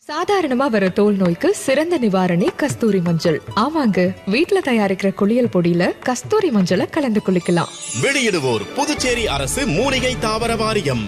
சாதாரணமா வர தோல் நோய்க்கு சிறந்த நிவாரணி கஸ்தூரி மஞ்சள் ஆமாங்க வீட்ல தயாரிக்கிற குளியல் பொடியில கஸ்தூரி மஞ்சளை கலந்து குளிக்கலாம் வெளியிடுவோர் புதுச்சேரி அரசு மூலிகை தாவர வாரியம்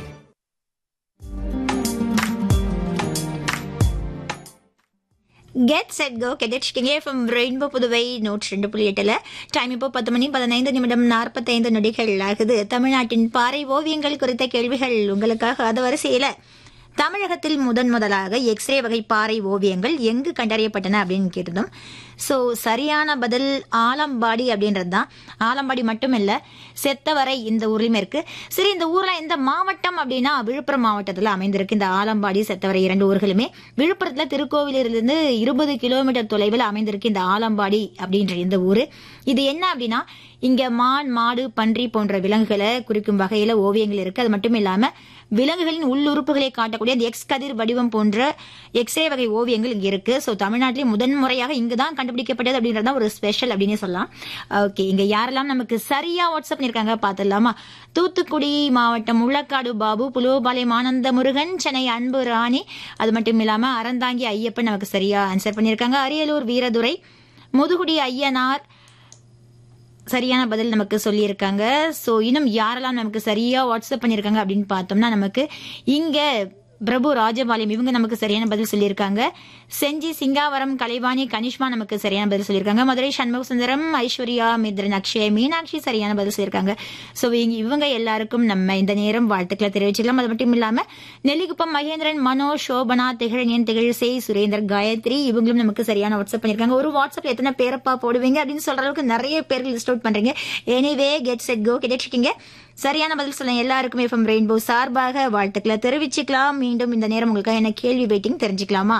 கெட் செட் கோ கெடிச்சிட்டிங்க ஃப்ரம் ரெயின்போ புதுவை நூற்றி ரெண்டு புள்ளி எட்டில் டைம் இப்போ பத்து மணி பதினைந்து நிமிடம் நாற்பத்தைந்து நொடிகள் ஆகுது தமிழ்நாட்டின் பாறை ஓவியங்கள் குறித்த கேள்விகள் உங்களுக்காக அது வரிசையில் தமிழகத்தில் முதன் முதலாக எக்ஸ்ரே வகை பாறை ஓவியங்கள் எங்கு கண்டறியப்பட்டன அப்படின்னு கேட்டதும் ஸோ சரியான பதில் ஆலம்பாடி அப்படின்றது தான் ஆலம்பாடி மட்டும் இல்லை செத்தவரை இந்த ஊர்லையுமே இருக்கு சரி இந்த ஊர்ல எந்த மாவட்டம் அப்படின்னா விழுப்புரம் மாவட்டத்தில் அமைந்திருக்கு இந்த ஆலம்பாடி செத்தவரை இரண்டு ஊர்களுமே விழுப்புரத்தில் திருக்கோவிலிருந்து இருபது கிலோமீட்டர் தொலைவில் அமைந்திருக்கு இந்த ஆலம்பாடி அப்படின்ற இந்த ஊர் இது என்ன அப்படின்னா இங்க மான் மாடு பன்றி போன்ற விலங்குகளை குறிக்கும் வகையில ஓவியங்கள் இருக்கு அது மட்டும் இல்லாம விலங்குகளின் உள்ளுறுப்புகளை காட்டக்கூடிய அந்த எக்ஸ் கதிர் வடிவம் போன்ற எக்ஸ்ரே வகை ஓவியங்கள் இங்க இருக்கு ஸோ தமிழ்நாட்டிலே முதன் முறையாக இங்கு தான் கண்டுபிடிக்கப்பட்டது அப்படின்றது தான் ஒரு ஸ்பெஷல் அப்படின்னு சொல்லலாம் ஓகே இங்க யாரெல்லாம் நமக்கு சரியா வாட்ஸ்அப் பண்ணிருக்காங்க பார்த்துடலாமா தூத்துக்குடி மாவட்டம் முள்ளக்காடு பாபு புலுவபாளையம் ஆனந்த முருகன் சென்னை அன்பு ராணி அது மட்டும் இல்லாம அறந்தாங்கி ஐயப்பன் நமக்கு சரியா ஆன்சர் பண்ணியிருக்காங்க அரியலூர் வீரதுரை முதுகுடி ஐயனார் சரியான பதில் நமக்கு சொல்லியிருக்காங்க ஸோ இன்னும் யாரெல்லாம் நமக்கு சரியா வாட்ஸ்அப் பண்ணியிருக்காங்க அப்படின்னு பார்த்தோம்னா நமக்கு இங்க பிரபு ராஜபாளையம் இவங்க நமக்கு சரியான பதில் சொல்லியிருக்காங்க செஞ்சி சிங்காவரம் கலைவாணி கனிஷ்மா நமக்கு சரியான பதில் சொல்லியிருக்காங்க மதுரை சண்முக சுந்தரம் ஐஸ்வர்யா மித்ரன் அக்ஷய் மீனாட்சி சரியான பதில் சொல்லியிருக்காங்க ஸோ இவங்க எல்லாருக்கும் நம்ம இந்த நேரம் வாழ்த்துக்களை தெரிவிச்சுக்கலாம் அது மட்டும் இல்லாம நெல்லிக்குப்பம் மகேந்திரன் மனோ சோபனா திகழனியன் திகழ்சே சுரேந்தர் காயத்ரி இவங்களும் நமக்கு சரியான வாட்ஸ்அப் பண்ணியிருக்காங்க ஒரு வாட்ஸ்அப்ல எத்தனை பேரப்பா போடுவீங்க அப்படின்னு சொல்ற அளவுக்கு நிறைய பேர் லிஸ்ட் அவுட் பண்றீங்க எனிவே கெட் செட் கோ கேட்டுருக்கீங்க சரியான பதில் சொல்ல எல்லாருக்குமே எஃப்எம் ரெயின்போ சார்பாக வாழ்த்துக்களை தெரிவிச்சுக்கலாம் மீண்டும் இந்த நேரம் உங்களுக்கு என்ன கேள்வி வெயிட்டிங் தெரிஞ்சுக்கலாமா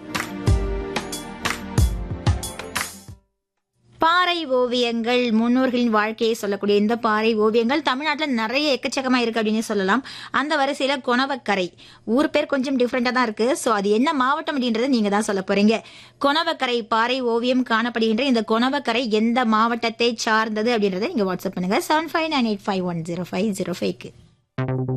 பாறை ஓவியங்கள் முன்னோர்களின் வாழ்க்கையை சொல்லக்கூடிய இந்த பாறை ஓவியங்கள் தமிழ்நாட்டில் நிறைய எக்கச்சக்கமா இருக்கு அப்படின்னு சொல்லலாம் அந்த வரிசையில கொணவக்கரை ஊர் பேர் கொஞ்சம் டிஃப்ரெண்டா தான் இருக்கு ஸோ அது என்ன மாவட்டம் அப்படின்றத நீங்க தான் சொல்ல போறீங்க கொணவக்கரை பாறை ஓவியம் காணப்படுகின்ற இந்த கொணவக்கரை எந்த மாவட்டத்தை சார்ந்தது அப்படின்றத நீங்க வாட்ஸ்அப் பண்ணுங்க seven five nine eight five one zero five zero ஃபைவ்க்கு